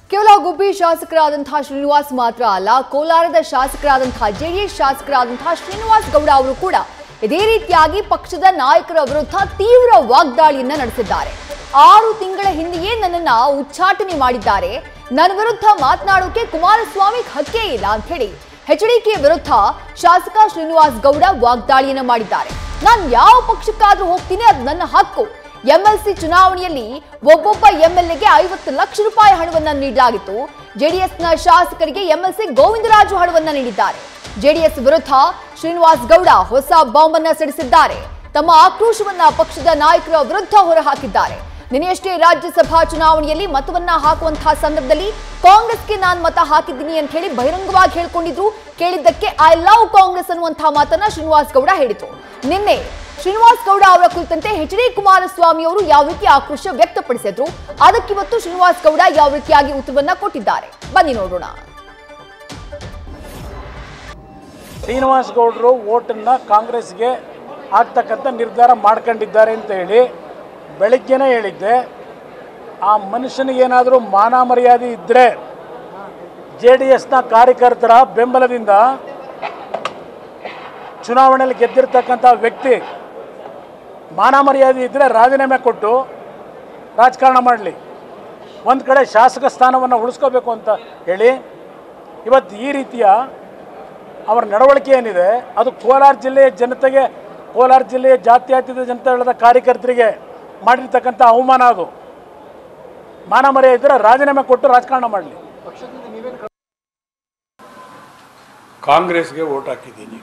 ಕೇವಲ ಗುಬ್ಬಿ ಶಾಸಕರಾದಂತಹ ಶ್ರೀನಿವಾಸ್ ಮಾತ್ರ ಅಲ್ಲ ಕೋಲಾರದ ಶಾಸಕರಾದಂತಹ ಜೆಡಿಎಸ್ ಶಾಸಕರಾದಂತಹ ಶ್ರೀನಿವಾಸ್ ಗೌಡ ಅವರು ಕೂಡ ಇದೇ ರೀತಿಯಾಗಿ ಪಕ್ಷದ ನಾಯಕರ ವಿರುದ್ಧ ತೀವ್ರ ವಾಗ್ದಾಳಿಯನ್ನ ನಡೆಸಿದ್ದಾರೆ ಆರು ತಿಂಗಳ ಹಿಂದೆಯೇ ನನ್ನನ್ನ ಉಚ್ಚಾಟನೆ ಮಾಡಿದ್ದಾರೆ ನನ್ನ ವಿರುದ್ಧ ಮಾತನಾಡೋಕೆ ಕುಮಾರಸ್ವಾಮಿ ಹಕ್ಕೇ ಇಲ್ಲ ಅಂತ ಹೇಳಿ ಎಚ್ಡಿಕೆ ವಿರುದ್ಧ ಶಾಸಕ ಶ್ರೀನಿವಾಸ್ ಗೌಡ ವಾಗ್ದಾಳಿಯನ್ನ ಮಾಡಿದ್ದಾರೆ ನಾನು ಯಾವ ಪಕ್ಷಕ್ಕಾದ್ರೂ ಹೋಗ್ತೀನಿ ಅದು ನನ್ನ ಹಕ್ಕು ಎಂಎಲ್ಸಿ ಚುನಾವಣೆಯಲ್ಲಿ ಒಬ್ಬೊಬ್ಬ ಎಂಎಲ್ಎಗೆ ಐವತ್ತು ಲಕ್ಷ ರೂಪಾಯಿ ಹಣವನ್ನ ನೀಡಲಾಗಿತ್ತು ಜೆಡಿಎಸ್ನ ಶಾಸಕರಿಗೆ ಎಂಎಲ್ಸಿ ಗೋವಿಂದರಾಜು ಹಣವನ್ನ ನೀಡಿದ್ದಾರೆ ಜೆಡಿಎಸ್ ವಿರುದ್ಧ ಶ್ರೀನಿವಾಸ್ ಗೌಡ ಹೊಸ ಬಾಂಬ್ ಅನ್ನ ಸಿಡಿಸಿದ್ದಾರೆ ತಮ್ಮ ಆಕ್ರೋಶವನ್ನ ಪಕ್ಷದ ನಾಯಕರ ವಿರುದ್ಧ ಹೊರಹಾಕಿದ್ದಾರೆ ನಿನ್ನೆಯಷ್ಟೇ ರಾಜ್ಯಸಭಾ ಚುನಾವಣೆಯಲ್ಲಿ ಮತವನ್ನ ಹಾಕುವಂತಹ ಸಂದರ್ಭದಲ್ಲಿ ಕಾಂಗ್ರೆಸ್ಗೆ ನಾನು ಮತ ಹಾಕಿದ್ದೀನಿ ಅಂತ ಹೇಳಿ ಬಹಿರಂಗವಾಗಿ ಹೇಳ್ಕೊಂಡಿದ್ರು ಕೇಳಿದ್ದಕ್ಕೆ ಐ ಲವ್ ಕಾಂಗ್ರೆಸ್ ಅನ್ನುವಂತಹ ಮಾತನ್ನ ಶ್ರೀನಿವಾಸ್ ಗೌಡ ಹೇಳಿದ್ರು ನಿನ್ನೆ ಶ್ರೀನಿವಾಸ್ ಗೌಡ ಅವರ ಕುರಿತಂತೆ ಎಚ್ ಡಿ ಕುಮಾರಸ್ವಾಮಿ ಅವರು ಯಾವ ರೀತಿ ಆಕ್ರೋಶ ವ್ಯಕ್ತಪಡಿಸಿದ್ರು ಅದಕ್ಕಿವತ್ತು ಶ್ರೀನಿವಾಸ್ ಗೌಡ ಯಾವ ರೀತಿಯಾಗಿ ಉತ್ತರವನ್ನ ಕೊಟ್ಟಿದ್ದಾರೆ ಬನ್ನಿ ನೋಡೋಣ ಶ್ರೀನಿವಾಸ್ ಗೌಡರು ಓಟನ್ನು ಕಾಂಗ್ರೆಸ್ಗೆ ಹಾಕ್ತಕ್ಕಂಥ ನಿರ್ಧಾರ ಮಾಡ್ಕೊಂಡಿದ್ದಾರೆ ಅಂತ ಹೇಳಿ ಬೆಳಗ್ಗೆನೇ ಹೇಳಿದ್ದೆ ಆ ಮನುಷ್ಯನಿಗೇನಾದರೂ ಮಾನ ಮರ್ಯಾದೆ ಇದ್ದರೆ ಜೆ ಡಿ ಎಸ್ನ ಕಾರ್ಯಕರ್ತರ ಬೆಂಬಲದಿಂದ ಚುನಾವಣೆಯಲ್ಲಿ ಗೆದ್ದಿರ್ತಕ್ಕಂಥ ವ್ಯಕ್ತಿ ಮಾನ ಮರ್ಯಾದೆ ಇದ್ದರೆ ರಾಜೀನಾಮೆ ಕೊಟ್ಟು ರಾಜಕಾರಣ ಮಾಡಲಿ ಒಂದು ಕಡೆ ಶಾಸಕ ಸ್ಥಾನವನ್ನು ಉಳಿಸ್ಕೋಬೇಕು ಅಂತ ಹೇಳಿ ಇವತ್ತು ಈ ರೀತಿಯ ಅವರ ನಡವಳಿಕೆ ಏನಿದೆ ಅದು ಕೋಲಾರ ಜಿಲ್ಲೆಯ ಜನತೆಗೆ ಕೋಲಾರ ಜಿಲ್ಲೆಯ ಜಾತ್ಯತೀತ ಜನತಾದಳದ ಕಾರ್ಯಕರ್ತರಿಗೆ ಮಾಡಿರ್ತಕ್ಕಂಥ ಅವಮಾನ ಅದು ಮಾನ ಮರ್ಯಾದೆ ಇದ್ದರೆ ರಾಜೀನಾಮೆ ಕೊಟ್ಟು ರಾಜಕಾರಣ ಮಾಡಲಿ ಕಾಂಗ್ರೆಸ್ಗೆ ಓಟ್ ಹಾಕಿದ್ದೀನಿ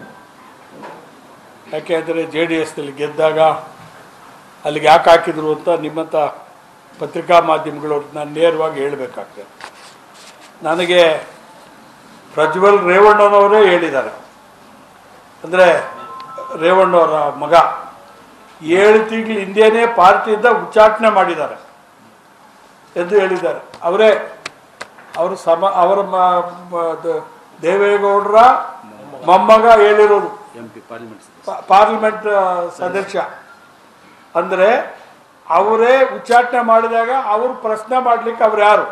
ಯಾಕೆಂದರೆ ಜೆ ಡಿ ಎಸ್ನಲ್ಲಿ ಗೆದ್ದಾಗ ಅಲ್ಲಿಗೆ ಯಾಕೆ ಹಾಕಿದ್ರು ಅಂತ ನಿಮ್ಮಂಥ ಪತ್ರಿಕಾ ಮಾಧ್ಯಮಗಳು ನಾನು ನೇರವಾಗಿ ಹೇಳಬೇಕಾಗ್ತದೆ ನನಗೆ ಪ್ರಜ್ವಲ್ ರೇವಣ್ಣನವರೇ ಹೇಳಿದ್ದಾರೆ ಅಂದರೆ ರೇವಣ್ಣವರ ಮಗ ಏಳು ತಿಂಗಳು ಹಿಂದೆಯೇ ಪಾರ್ಟಿಯಿಂದ ಉಚ್ಚಾಟನೆ ಮಾಡಿದ್ದಾರೆ ಎಂದು ಹೇಳಿದ್ದಾರೆ ಅವರೇ ಅವರು ಸಮ ಅವರ ಮ- ಮ- ದ- ದೇವೇಗೌಡರ ಮೊಮ್ಮಗ ಹೇಳಿರೋದು ಪಾ- ಪಾರ್ಲಿಮೆಂಟ್ ಆ, ಸದಸ್ಯ ಅಂದರೆ ಅವರೇ ಉಚ್ಚಾಟನೆ ಮಾಡಿದಾಗ ಅವರು ಪ್ರಶ್ನೆ ಮಾಡಲಿಕ್ಕೆ ಅವ್ರು ಯಾರು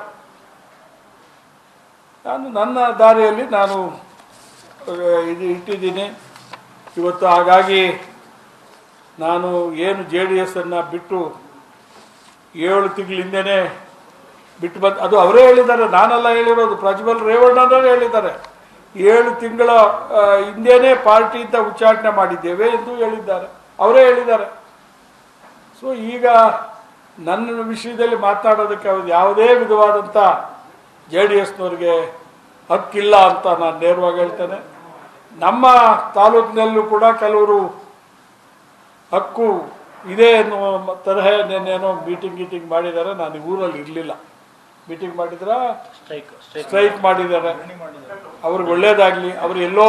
ನಾನು ನನ್ನ ದಾರಿಯಲ್ಲಿ ನಾನು ಆ, ಇದು ಇಟ್ಟಿದ್ದೀನಿ ಇವತ್ತು ಹಾಗಾಗಿ ನಾನು ಏನು ಜೆ ಡಿ ಎಸ್ಸನ್ನು ಬಿಟ್ಟು ಏಳು ತಿಂಗಳ ಹಿಂದೆನೇ ಬಿಟ್ಟು ಬಂದು ಅದು ಅವರೇ ಹೇಳಿದ್ದಾರೆ ನಾನೆಲ್ಲ ಹೇಳಿರೋದು ಪ್ರಜ್ವಲ್ ರೇವಣ್ಣನವರೇ ಹೇಳಿದ್ದಾರೆ ಏಳು ತಿಂಗಳ ಆ, ಹಿಂದೆನೇ ಪಾರ್ಟಿಯಿಂದ ಉಚ್ಚಾಟನೆ ಮಾಡಿದ್ದೇವೆ ಎಂದು ಹೇಳಿದ್ದಾರೆ ಅವರೇ ಹೇಳಿದ್ದಾರೆ ಸೊ ಈಗ ನನ್ನ ವಿಷಯದಲ್ಲಿ ಮಾತನಾಡೋದಕ್ಕೆ ಅವ್ರು ಯಾವುದೇ ವಿಧವಾದಂಥ ಜೆ ಡಿ ಎಸ್ನವ್ರಿಗೆ ಹಕ್ಕಿಲ್ಲ ಅಂತ ನಾನು ನೇರವಾಗಿ ಹೇಳ್ತೇನೆ ನಮ್ಮ ತಾಲೂಕಿನಲ್ಲೂ ಕೂಡ ಕೆಲವರು ಹಕ್ಕು ಇದೆ ಅನ್ನುವ ತರಹ ನೆನ್ನೇನೋ ಮೀಟಿಂಗ್ ಗೀಟಿಂಗ್ ಮಾಡಿದ್ದಾರೆ ನಾನು ಈ ಊರಲ್ಲಿ ಇರಲಿಲ್ಲ ಮೀಟಿಂಗ್ ಮಾಡಿದ್ರ ಸ್ಟ್ರೈಕ್ ಮಾಡಿದ್ದಾರೆ ಅವ್ರಿಗೆ ಒಳ್ಳೇದಾಗ್ಲಿ ಅವ್ರು ಎಲ್ಲೋ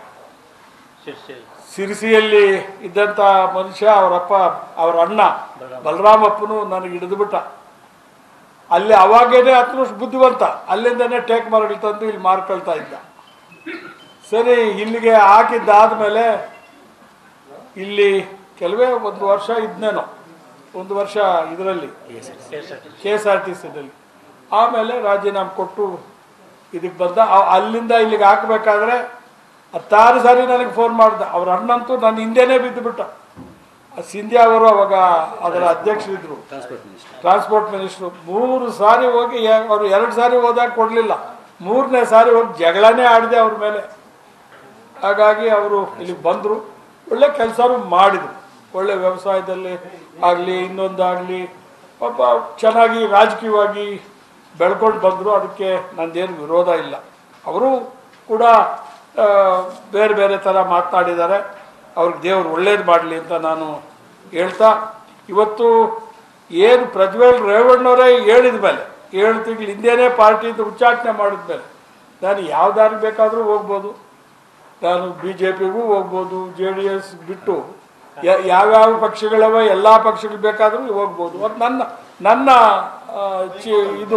ಸಿರಿಸಿಯಲ್ಲಿ ಇದ್ದಂಥ ಮನುಷ್ಯ ಅವರಪ್ಪ ಅವರ ಅಣ್ಣ ಬಲರಾಮಪ್ಪನು ನನಗೆ ಹಿಡಿದುಬಿಟ್ಟ ಅಲ್ಲಿ ಅವಾಗೇನೆ ಹತ್ತು ವರ್ಷ ಬುದ್ಧಿವಂತ ಅಲ್ಲಿಂದನೇ ಟೇಕ್ ಮರಗಳು ತಂದು ಇಲ್ಲಿ ಮಾರ್ಕೊಳ್ತಾ ಇದ್ದ ಸರಿ ಇಲ್ಲಿಗೆ ಹಾಕಿದ್ದಾದ್ಮೇಲೆ ಇಲ್ಲಿ ಕೆಲವೇ ಒಂದು ವರ್ಷ ಇದ್ನೇನೋ ಒಂದು ವರ್ಷ ಇದರಲ್ಲಿ ಕೆ ಎಸ್ ಆರ್ ಟಿ ಸಿನಲ್ಲಿ ಆಮೇಲೆ ರಾಜೀನಾಮೆ ಕೊಟ್ಟು ಇದಕ್ಕೆ ಬಂದ ಅವ್- ಅಲ್ಲಿಂದ ಇಲ್ಲಿಗೆ ಹಾಕಬೇಕಾದ್ರೆ ಹತ್ತಾರು ಸಾರಿ ನನಗೆ ಫೋನ್ ಮಾಡ್ದ ಅವ್ರ ಅಣ್ಣಂತೂ ನನ್ನ ಹಿಂದೆನೇ ಬಿದ್ದುಬಿಟ್ಟ ಆ ಸಿಂಧ್ಯಾ ಅವರು ಅವಾಗ ಅದರ ಅಧ್ಯಕ್ಷರಿದ್ರು ಟ್ರಾನ್ಸ್ಪೋರ್ಟ್ ಮಿನಿಸ್ಟ್ರು ಮೂರು ಸಾರಿ ಹೋಗಿ ಯಾ- ಅವರು ಎರಡು ಸಾರಿ ಹೋದಾಗ ಕೊಡಲಿಲ್ಲ ಮೂರನೇ ಸಾರಿ ಹೋಗಿ ಜಗಳನೇ ಆಡಿದೆ ಅವ್ರ ಮೇಲೆ ಹಾಗಾಗಿ ಅವರು ಇಲ್ಲಿಗೆ ಬಂದರು ಒಳ್ಳೆ ಕೆಲಸನೂ ಮಾಡಿದರು ಒಳ್ಳೆ ವ್ಯವಸಾಯದಲ್ಲಿ ಆಗಲಿ ಇನ್ನೊಂದಾಗಲಿ ಪಾಪ ಚೆನ್ನಾಗಿ ರಾಜಕೀಯವಾಗಿ ಬೆಳ್ಕೊಂಡು ಬಂದರು ಅದಕ್ಕೆ ನಂದೇನು ವಿರೋಧ ಇಲ್ಲ ಅವರು ಕೂಡ ಆ, ಬೇರೆ ಬೇರೆ ಥರ ಮಾತನಾಡಿದ್ದಾರೆ ಅವ್ರಿಗೆ ದೇವರು ಒಳ್ಳೇದು ಮಾಡಲಿ ಅಂತ ನಾನು ಹೇಳ್ತಾ ಇವತ್ತು ಏನು ಪ್ರಜ್ವಲ್ ರೇವಣ್ಣವರೇ ಹೇಳಿದ ಮೇಲೆ ಏಳು ತಿಂಗಳು ಹಿಂದೆನೇ ಪಾರ್ಟಿಯಿಂದ ಉಚ್ಚಾಟನೆ ಮಾಡಿದ ಮೇಲೆ ನಾನು ಯಾವ ದಾರಿಗೆ ಬೇಕಾದರೂ ಹೋಗ್ಬೋದು ನಾನು ಬಿ ಜೆ ಪಿಗೂ ಹೋಗ್ಬೋದು ಜೆ ಡಿ ಎಸ್ ಬಿಟ್ಟು ಯ- ಯಾವ್ಯಾವ ಪಕ್ಷಗಳವ ಎಲ್ಲ ಪಕ್ಷಗಳು ಬೇಕಾದರೂ ಹೋಗ್ಬೋದು ಅದು ನನ್ನ ನನ್ನ ಆ, ಚಿ- ಇದು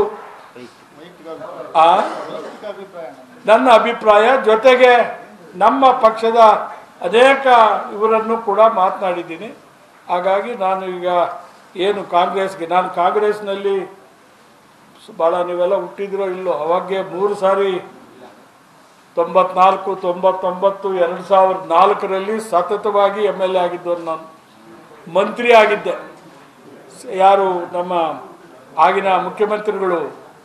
ಆ ನನ್ನ ಅಭಿಪ್ರಾಯ ಜೊತೆಗೆ ನಮ್ಮ ಪಕ್ಷದ ಅನೇಕ ಇವರನ್ನು ಕೂಡ ಮಾತನಾಡಿದ್ದೀನಿ ಹಾಗಾಗಿ ನಾನು ಈಗ ಏನು ಕಾಂಗ್ರೆಸ್ಗೆ ನಾನು ಕಾಂಗ್ರೆಸ್ನಲ್ಲಿ ಭಾಳ ನೀವೆಲ್ಲ ಹುಟ್ಟಿದಿರೋ ಇಲ್ಲೋ ಅವಾಗೆ ಮೂರು ಸಾರಿ ತೊಂಬತ್ನಾಲ್ಕು ತೊಂಬತ್ತೊಂಬತ್ತು ಎರಡು ಸಾವಿರದ ನಾಲ್ಕರಲ್ಲಿ ಸತತವಾಗಿ ಎಮ್ ಎಲ್ ಎ ಆಗಿದ್ದವನು ನಾನು ಮಂತ್ರಿ ಆಗಿದ್ದೆ ಸ- ಯಾರು ನಮ್ಮ ಆಗಿನ ಮುಖ್ಯಮಂತ್ರಿಗಳು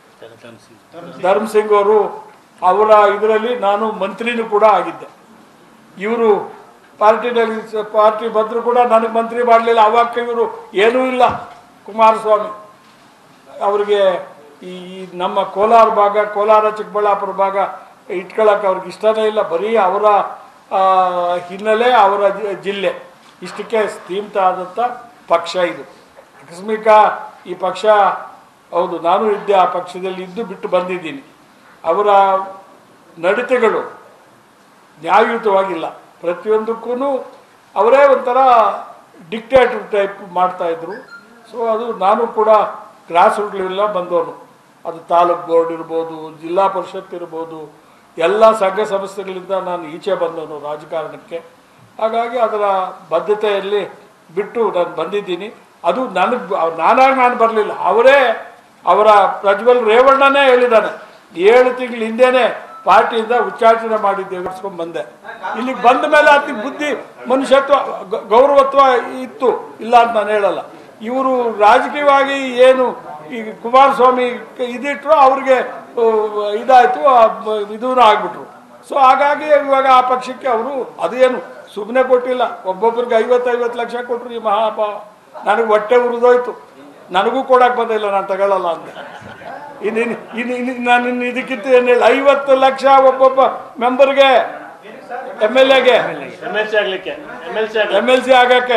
ಧರ್ಮ್ ಸಿಂಗ್ ಅವರು ಅವರ ಇದರಲ್ಲಿ ನಾನು ಮಂತ್ರಿನೂ ಕೂಡ ಆಗಿದ್ದೆ ಇವರು ಪಾರ್ಟಿನಲ್ಲಿ ಸ- ಪಾರ್ಟಿ ಬಂದರೂ ಕೂಡ ನನಗೆ ಮಂತ್ರಿ ಮಾಡಲಿಲ್ಲ ಅವಾಗ ಇವರು ಏನೂ ಇಲ್ಲ ಕುಮಾರಸ್ವಾಮಿ ಅವ್ರಿಗೆ ಈ ಈ ನಮ್ಮ ಕೋಲಾರ ಭಾಗ ಕೋಲಾರ ಚಿಕ್ಕಬಳ್ಳಾಪುರ ಭಾಗ ಇಟ್ಕೊಳ್ಳೋಕೆ ಅವ್ರಿಗೆ ಇಷ್ಟನೇ ಇಲ್ಲ ಬರೀ ಅವರ ಆ, ಹಿನ್ನೆಲೆ ಅವರ ಜಿ- ಜಿಲ್ಲೆ ಇಷ್ಟಕ್ಕೆ ಸೀಮಿತ ಆದಂಥ ಪಕ್ಷ ಇದು ಆಕಸ್ಮಿಕ ಈ ಪಕ್ಷ ಹೌದು ನಾನು ಇದ್ದೆ ಆ ಪಕ್ಷದಲ್ಲಿ ಇದ್ದು ಬಿಟ್ಟು ಬಂದಿದ್ದೀನಿ ಅವರ ನಡತೆಗಳು ನ್ಯಾಯಯುತವಾಗಿಲ್ಲ ಪ್ರತಿಯೊಂದಕ್ಕೂ ಅವರೇ ಒಂಥರ ಡಿಕ್ಟೇಟರ್ ಟೈಪ್ ಮಾಡ್ತಾ ಇದ್ರು ಸೊ ಅದು ನಾನು ಕೂಡ ಗ್ರಾಸ್ ರೂಟ್ಲೆಲ್ಲ ಬಂದವನು ಅದು ತಾಲೂಕ್ ಬೋರ್ಡ್ ಇರ್ಬೋದು ಜಿಲ್ಲಾ ಪರಿಷತ್ ಇರ್ಬೋದು ಎಲ್ಲ ಸಂಘ ಸಂಸ್ಥೆಗಳಿಂದ ನಾನು ಈಚೆ ಬಂದವನು ರಾಜಕಾರಣಕ್ಕೆ ಹಾಗಾಗಿ ಅದರ ಬದ್ಧತೆಯಲ್ಲಿ ಬಿಟ್ಟು ನಾನು ಬಂದಿದ್ದೀನಿ ಅದು ನನಗೆ ನಾನಾಗಿ ನಾನು ಬರಲಿಲ್ಲ ಅವರೇ ಅವರ ಪ್ರಜ್ವಲ್ ರೇವಣ್ಣನೇ ಹೇಳಿದ್ದಾನೆ ಏಳು ತಿಂಗಳ ಹಿಂದೆನೆ ಪಾರ್ಟಿಯಿಂದ ಉಚ್ಚಾಟನೆ ಮಾಡಿದ್ದೇವೆ ಇಸ್ಕೊಂಡ್ ಬಂದೆ ಇಲ್ಲಿಗೆ ಬಂದ ಮೇಲೆ ಆತನಿಗೆ ಬುದ್ಧಿ ಮನುಷ್ಯತ್ವ ಗ- ಗೌರವತ್ವ ಇತ್ತು ಇಲ್ಲ ಅಂತ ನಾನು ಹೇಳಲ್ಲ ಇವರು ರಾಜಕೀಯವಾಗಿ ಏನು ಈಗ ಕುಮಾರಸ್ವಾಮಿ ಕ- ಇದಿಟ್ರು ಅವ್ರಿಗೆ ಆ, ಇದಾಯ್ತು ಇದೂ ಆಗ್ಬಿಟ್ರು ಸೊ ಹಾಗಾಗಿ ಇವಾಗ ಆ ಪಕ್ಷಕ್ಕೆ ಅವರು ಅದೇನು ಸುಮ್ಮನೆ ಕೊಟ್ಟಿಲ್ಲ ಒಬ್ಬೊಬ್ರಿಗೆ ಐವತ್ತು ಐವತ್ತು ಲಕ್ಷ ಕೊಟ್ಟರು ಈ ಮಹಾಪ ನನಗೆ ಹೊಟ್ಟೆ ಉರಿದೋಯ್ತು ನನಗೂ ಕೊಡಕ್ಕೆ ಬಂದಿಲ್ಲ ನಾನು ತಗೊಳ್ಳಲ್ಲ ಅಂತ ಇನ್ನು ಇನ್ನು ಇನ್ನು ಇನ್ನು ನಾನು ಇನ್ನು ಇದಕ್ಕಿಂತ ಏನು ಹೇಳಿ ಐವತ್ತು ಲಕ್ಷ ಒಬ್ಬೊಬ್ಬ ಮೆಂಬರ್ಗೆ ಎಮ್ ಎಲ್ ಎಗೆ ಎಮ್ ಎಲ್ ಸಿ ಆಗ್ಲಿಕ್ಕೆ ಎಮ್ ಎಲ್ ಸಿ ಆಗ್ಲಿಕ್ಕೆ ಎಮ್ ಎಲ್ ಸಿ ಆಗಕ್ಕೆ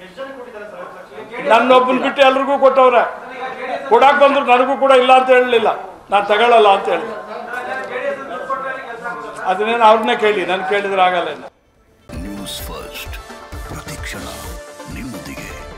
ನನ್ನೊಬ್ಬನ ಬಿಟ್ಟು ಎಲ್ರಿಗೂ ಕೊಟ್ಟವ್ರೆ ಕೊಡಕ್ ಬಂದ್ರು ನನಗೂ ಕೂಡ ಇಲ್ಲ ಅಂತ ಹೇಳಲಿಲ್ಲ ನಾನು ತಗೊಳ್ಳಲ್ಲ ಅಂತ ಹೇಳಿ ಅದನ್ನೇನು ಅವ್ರನ್ನೇ ಕೇಳಿ ನಾನು ಕೇಳಿದ್ರೆ ಆಗಲ್ಲ ಇನ್ನು. ನ್ಯೂಸ್ ಫಸ್ಟ್ ಪ್ರತಿಕ್ಷಣ ನಿಮ್ಮೊಂದಿಗೆ